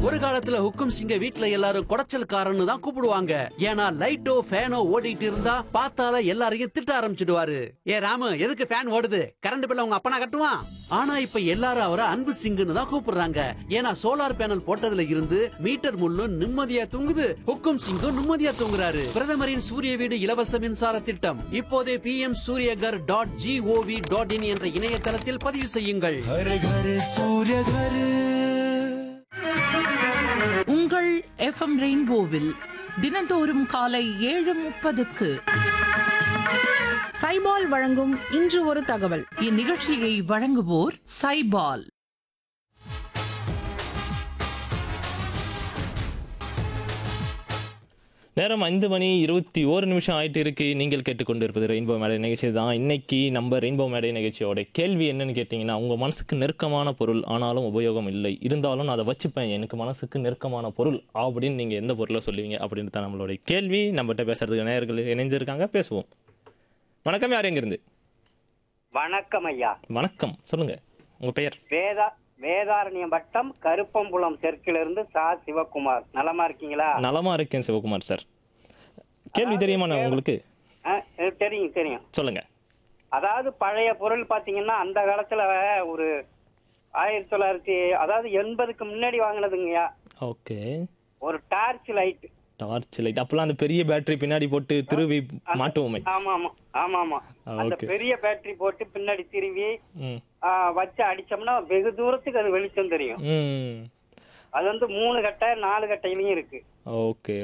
ஒரு காலத்துல ஹுக்கும் சிங்க வீட்ல எல்லாரும் குடைச்சல்காரன்னு தான் கூப்பிடுவாங்க ஏன்னா லைட்டோ ஃபேனோ ஓடிட்டு இருந்தா பார்த்தால எல்லாரையும் திட்ட ஆரம்பிச்சிடுவாரு ஏ ராமு எதுக்கு ஃபேன் ஓடுது கரண்ட் பில்ல உங்க அப்பனா கட்டுவான் ஆனா இப்ப எல்லாரும் அவரை அன்பு சிங்குன்னு தான் கூப்பிடுறாங்க ஏன்னா சோலார் பேனல் போட்டதுல இருந்து மீட்டர் முள்ளும் நிம்மதியா தூங்குது ஹுக்கும் சிங்கும் நிம்மதியா தூங்குறாரு பிரதமரின் சூரிய வீடு இலவச மின்சார திட்டம் இப்போதே P M Suryaghar dot gov dot in என்ற இணையதளத்தில் பதிவு செய்யுங்கள் हर घर सूर्य घर உங்கள் எஃப்எம் ரெயின்போவில் தினந்தோறும் காலை ஏழு முப்பதுக்கு சைபால் வழங்கும் இன்று ஒரு தகவல் இந்நிகழ்ச்சியை வழங்குவோர் சைபால் நேரம் ஐந்து மணி இருபத்தி ஓரு நிமிஷம் ஆயிட்டு இருக்கு நீங்கள் கேட்டுக்கொண்டிருப்பது ரெயின்போ மேடை நிகழ்ச்சி தான் இன்னைக்கு நம்ம ரெயின்போ மேடை நிகழ்ச்சியோட கேள்வி என்னன்னு கேட்டிங்கன்னா உங்கள் மனசுக்கு நெருக்கமான பொருள் ஆனாலும் உபயோகம் இல்லை இருந்தாலும் நான் அதை வச்சுப்பேன் எனக்கு மனசுக்கு நெருக்கமான பொருள் அப்படின்னு நீங்கள் எந்த பொருளை சொல்லுவீங்க அப்படின்னு தான் நம்மளுடைய கேள்வி நம்மகிட்ட பேசுறதுக்கு நேயர்கள் இணைஞ்சிருக்காங்க பேசுவோம் வணக்கம் யார் எங்கிருந்து வணக்கம் ஐயா வணக்கம் சொல்லுங்க உங்க பெயர் வேதா வேதாரண்யம் வட்டம் கருப்பம்புலம் தெற்கிலிருந்து சா சிவகுமார் நலமா இருக்கீங்களா நலமா இருக்கேன் சிவகுமார் சார் கேள்வி தெரியுமா நான் உங்களுக்கு ஆ, அஹ், தெரியும் தெரியும் சொல்லுங்க அதாவது பழைய பொருள் பாத்தீங்கன்னா அந்த காலத்துல ஒரு ஆயிரத்தி தொள்ளாயிரத்தி அதாவது எண்பதுக்கு முன்னாடி வாங்கினதுங்கய்யா ஓகே ஒரு டார்ச் லைட் டார்ச் லைட் அப்பெல்லாம் அந்த பெரிய பேட்டரி பின்னாடி போட்டு திருவி மாட்டுவோமே ஆமா ஆமா ஆமா ஆமா ஆ, அந்த okay. பெரிய பேட்டரி போட்டு பின்னாடி திரும்பி ம் ஆ, வச்சு அடிச்சோம்னா வெகு தூரத்துக்கு அது வெளிச்சம் தெரியும் ம் அது வந்து மூணு கட்டை நாலு கட்டையிலயும் இருக்கு ஓகே